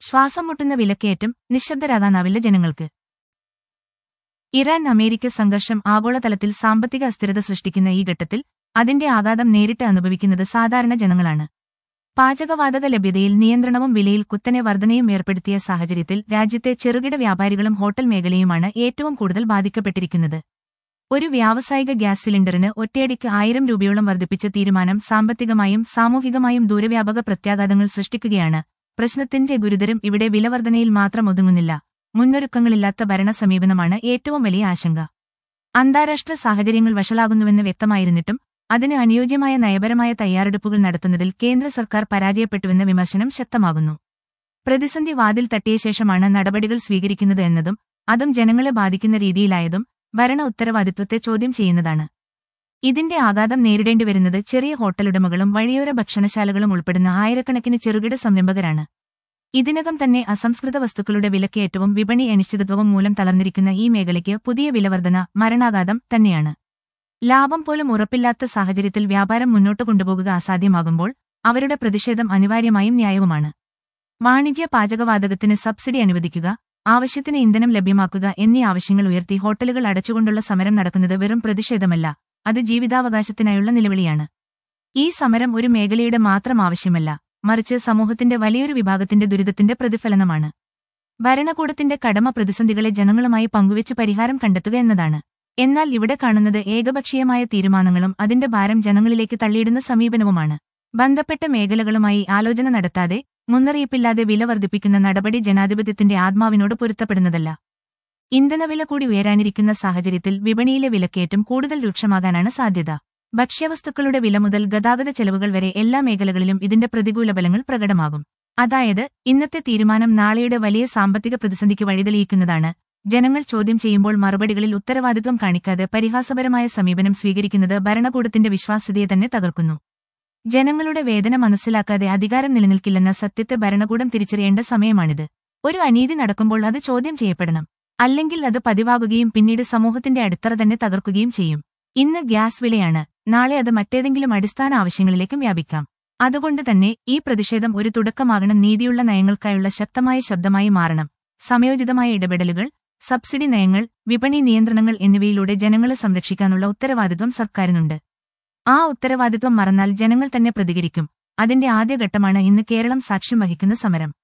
ശ്വാസം മുട്ടുന്ന വിലക്കയറ്റം നിശബ്ദരാകാനാവില്ല ജനങ്ങൾക്ക് ഇറാൻ അമേരിക്ക സംഘർഷം ആഗോളതലത്തിൽ സാമ്പത്തിക അസ്ഥിരത സൃഷ്ടിക്കുന്ന ഈ ഘട്ടത്തിൽ അതിന്റെ ആഘാതം നേരിട്ട് അനുഭവിക്കുന്നത് സാധാരണ ജനങ്ങളാണ് പാചകവാതക ലഭ്യതയിൽ നിയന്ത്രണവും വിലയിൽ കുത്തനെ വർധനയും ഏർപ്പെടുത്തിയ സാഹചര്യത്തിൽ രാജ്യത്തെ ചെറുകിട വ്യാപാരികളും ഹോട്ടൽ മേഖലയുമാണ് ഏറ്റവും കൂടുതൽ ബാധിക്കപ്പെട്ടിരിക്കുന്നത് ഒരു വ്യാവസായിക ഗ്യാസ് സിലിണ്ടറിന് ഒറ്റയടിക്ക് ആയിരം രൂപയോളം വർദ്ധിപ്പിച്ച തീരുമാനം സാമ്പത്തികമായും സാമൂഹികമായും ദൂരവ്യാപക പ്രത്യാഘാതങ്ങൾ സൃഷ്ടിക്കുകയാണ് പ്രശ്നത്തിന്റെ ഗുരുതരം ഇവിടെ വിലവർധനയിൽ മാത്രം ഒതുങ്ങുന്നില്ല മുന്നൊരുക്കങ്ങളില്ലാത്ത ഭരണ സമീപനമാണ് ഏറ്റവും വലിയ ആശങ്ക അന്താരാഷ്ട്ര സാഹചര്യങ്ങൾ വഷളാകുന്നുവെന്ന് വ്യക്തമായിരുന്നിട്ടും അതിന് അനുയോജ്യമായ നയപരമായ തയ്യാറെടുപ്പുകൾ നടത്തുന്നതിൽ കേന്ദ്ര സർക്കാർ പരാജയപ്പെട്ടുവെന്ന വിമർശനം ശക്തമാകുന്നു പ്രതിസന്ധി വാതിൽ തട്ടിയ ശേഷമാണ് നടപടികൾ സ്വീകരിക്കുന്നത് എന്നതും അതും ജനങ്ങളെ ബാധിക്കുന്ന രീതിയിലായതും ഭരണ ഉത്തരവാദിത്വത്തെ ചോദ്യം ചെയ്യുന്നതാണ് ഇതിന്റെ ആഘാതം നേരിടേണ്ടിവരുന്നത് ചെറിയ ഹോട്ടലുടമകളും വഴിയോര ഭക്ഷണശാലകളും ഉൾപ്പെടുന്ന ആയിരക്കണക്കിന് ചെറുകിട സംരംഭകരാണ് ഇതിനകം തന്നെ അസംസ്കൃത വസ്തുക്കളുടെ വിലക്കയറ്റവും വിപണി അനിശ്ചിതത്വവും മൂലം തളർന്നിരിക്കുന്ന ഈ മേഖലയ്ക്ക് പുതിയ വിലവർധന മരണാഘാതം തന്നെയാണ് ലാഭം പോലും ഉറപ്പില്ലാത്ത സാഹചര്യത്തിൽ വ്യാപാരം മുന്നോട്ട് കൊണ്ടുപോകുക അസാധ്യമാകുമ്പോൾ അവരുടെ പ്രതിഷേധം അനിവാര്യമായും ന്യായവുമാണ് വാണിജ്യ പാചകവാതകത്തിന് സബ്സിഡി അനുവദിക്കുക ആവശ്യത്തിന് ഇന്ധനം ലഭ്യമാക്കുക എന്നീ ആവശ്യങ്ങൾ ഉയർത്തി ഹോട്ടലുകൾ അടച്ചുകൊണ്ടുള്ള സമരം നടക്കുന്നത് വെറും പ്രതിഷേധമല്ല അത് ജീവിതാവകാശത്തിനായുള്ള നിലവിളിയാണ് ഈ സമരം ഒരു മേഖലയുടെ മാത്രം ആവശ്യമല്ല മറിച്ച് സമൂഹത്തിന്റെ വലിയൊരു വിഭാഗത്തിന്റെ ദുരിതത്തിന്റെ പ്രതിഫലനമാണ് ഭരണകൂടത്തിന്റെ കടമ പ്രതിസന്ധികളെ ജനങ്ങളുമായി പങ്കുവച്ച് പരിഹാരം കണ്ടെത്തുക എന്നതാണ് എന്നാൽ ഇവിടെ കാണുന്നത് ഏകപക്ഷീയമായ തീരുമാനങ്ങളും അതിന്റെ ഭാരം ജനങ്ങളിലേക്ക് തള്ളിയിടുന്ന സമീപനവുമാണ് ബന്ധപ്പെട്ട മേഖലകളുമായി ആലോചന നടത്താതെ മുന്നറിയിപ്പില്ലാതെ വില വർദ്ധിപ്പിക്കുന്ന നടപടി ജനാധിപത്യത്തിന്റെ ആത്മാവിനോട് പൊരുത്തപ്പെടുന്നതല്ല ഇന്ധനവില കൂടി ഉയരാനിരിക്കുന്ന സാഹചര്യത്തിൽ വിപണിയിലെ വിലക്കയറ്റം കൂടുതൽ രൂക്ഷമാകാനാണ് സാധ്യത ഭക്ഷ്യവസ്തുക്കളുടെ വില മുതൽ ഗതാഗത ചെലവുകൾ വരെ എല്ലാ മേഖലകളിലും ഇതിന്റെ പ്രതികൂല ഫലങ്ങൾ പ്രകടമാകും അതായത് ഇന്നത്തെ തീരുമാനം നാളെയുടെ വലിയ സാമ്പത്തിക പ്രതിസന്ധിക്ക് വഴിതെളിയിക്കുന്നതാണ് ജനങ്ങൾ ചോദ്യം ചെയ്യുമ്പോൾ മറുപടികളിൽ ഉത്തരവാദിത്വം കാണിക്കാതെ പരിഹാസപരമായ സമീപനം സ്വീകരിക്കുന്നത് ഭരണകൂടത്തിന്റെ വിശ്വാസ്യതയെ തന്നെ തകർക്കുന്നു ജനങ്ങളുടെ വേദന മനസ്സിലാക്കാതെ അധികാരം നിലനിൽക്കില്ലെന്ന സത്യത്തെ ഭരണകൂടം തിരിച്ചറിയേണ്ട സമയമാണിത് ഒരു അനീതി നടക്കുമ്പോൾ അത് ചോദ്യം ചെയ്യപ്പെടണം അല്ലെങ്കിൽ അത് പതിവാകുകയും പിന്നീട് സമൂഹത്തിന്റെ അടിത്തറ തന്നെ തകർക്കുകയും ചെയ്യും ഇന്ന് ഗ്യാസ് വിലയാണ് നാളെ അത് മറ്റേതെങ്കിലും അടിസ്ഥാന ആവശ്യങ്ങളിലേക്കും വ്യാപിക്കാം അതുകൊണ്ട് തന്നെ ഈ പ്രതിഷേധം ഒരു തുടക്കമാകണം നീതിയുള്ള നയങ്ങൾക്കായുള്ള ശക്തമായ ശബ്ദമായി മാറണം സമയോചിതമായ ഇടപെടലുകൾ സബ്സിഡി നയങ്ങൾ വിപണി നിയന്ത്രണങ്ങൾ എന്നിവയിലൂടെ ജനങ്ങളെ സംരക്ഷിക്കാനുള്ള ഉത്തരവാദിത്വം സർക്കാരിനുണ്ട് ആ ഉത്തരവാദിത്വം മറന്നാൽ ജനങ്ങൾ തന്നെ പ്രതികരിക്കും അതിന്റെ ആദ്യഘട്ടമാണ് ഇന്ന് കേരളം സാക്ഷ്യം വഹിക്കുന്ന സമരം